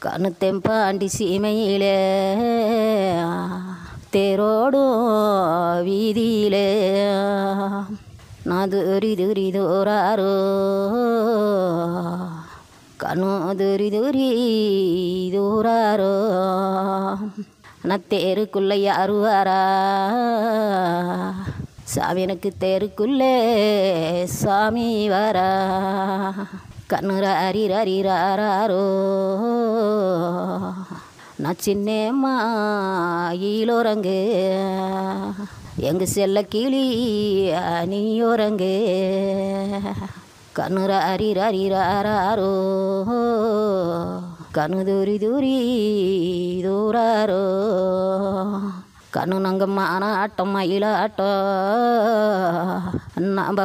கண்ணு தெம்பாண்டி சீமையிலே தேரோடும் வீதியிலே நான் துரி துரி தோறாரோ கண்ணு துரி துரி தூராரோ நான் தேருக்குள்ள யாரு வாரா சாமி எனக்கு தேருக்குள்ளே சாமி வரா கண்ணு ராரி ராரி ராரோ நான் சின்னம்மா ஈலோரங்கு எங்க செல்ல கிளி நீ ஓரங்கு கண்ணு ராரி ராரி ராரோ கண்ணு தூரி தூரி தூராரோ கண்ணு நங்க மானாட்டம் மயிலாட்டம் நாம்